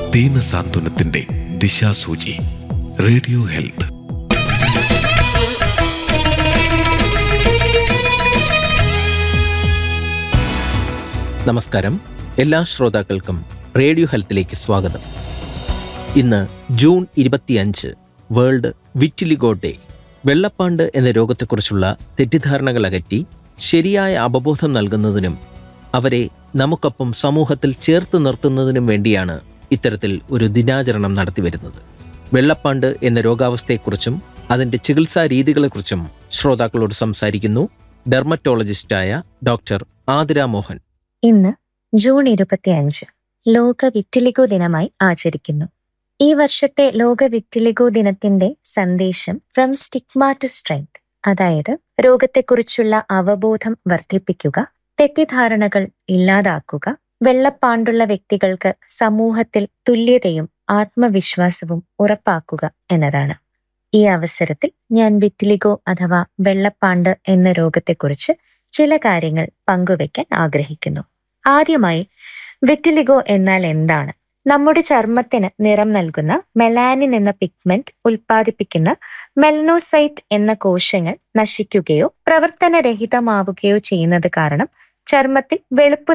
ദീന സാന്ത്വനത്തിന്റെ ദിശാസൂചി radio health നമസ്കാരം എല്ലാ ശ്രോതാക്കൾക്കും റേഡിയോ ഹെൽത്തിലേക്ക് സ്വാഗതം ഇന്ന് ജൂൺ ഇരുപത്തിയഞ്ച് വേൾഡ് വിറ്റിലിഗോ ഡേ വെള്ളപ്പാണ്ട് എന്ന രോഗത്തെക്കുറിച്ചുള്ള തെറ്റിദ്ധാരണകൾ അകറ്റി ശരിയായ അവബോധം നൽകുന്നതിനും അവരെ നമുക്കൊപ്പം സമൂഹത്തിൽ ചേർത്ത് നിർത്തുന്നതിനും വേണ്ടിയാണ് ഇത്തരത്തിൽ ഒരു ദിനാചരണം നടത്തിവരുന്നത് വെള്ളപ്പാണ്ട് എന്ന രോഗാവസ്ഥയെക്കുറിച്ചും അതിൻ്റെ ചികിത്സാ രീതികളെക്കുറിച്ചും ശ്രോതാക്കളോട് സംസാരിക്കുന്നു ഡെർമറ്റോളജിസ്റ്റായ ഡോക്ടർ ആതിര മോഹൻ ഇന്ന് ജൂൺ ഇരുപത്തിയഞ്ച് ലോക വിറ്റിലിഗോ ദിനമായി ആചരിക്കുന്നു ഈ വർഷത്തെ ലോക വിറ്റിലിഗോ ദിനത്തിന്റെ സന്ദേശം ഫ്രം സ്റ്റിഗ്മ ടു സ്ട്രെങ്ത് അതായത് രോഗത്തെക്കുറിച്ചുള്ള അവബോധം വർദ്ധിപ്പിക്കുക തെറ്റിദ്ധാരണകൾ ഇല്ലാതാക്കുക വെള്ളപ്പാണ്ടുള്ള വ്യക്തികൾക്ക് സമൂഹത്തിൽ തുല്യതയും ആത്മവിശ്വാസവും ഉറപ്പാക്കുക എന്നതാണ് ഈ അവസരത്തിൽ ഞാൻ വിറ്റിലിഗോ അഥവാ വെള്ളപ്പാണ്ട് എന്ന രോഗത്തെക്കുറിച്ച് ചില കാര്യങ്ങൾ പങ്കുവെക്കാൻ ആഗ്രഹിക്കുന്നു ആദ്യമായി വിറ്റിലിഗോ എന്നാൽ എന്താണ് നമ്മുടെ ചർമ്മത്തിന് നിറം നൽകുന്ന മെലാനിൻ എന്ന പിഗ്മെന്റ് ഉൽപ്പാദിപ്പിക്കുന്ന മെലനോസൈറ്റ് എന്ന കോശങ്ങൾ നശിക്കുകയോ പ്രവർത്തനരഹിതമാവുകയോ ചെയ്യുന്നത് കാരണം ചർമ്മത്തിൽ വെളുപ്പ്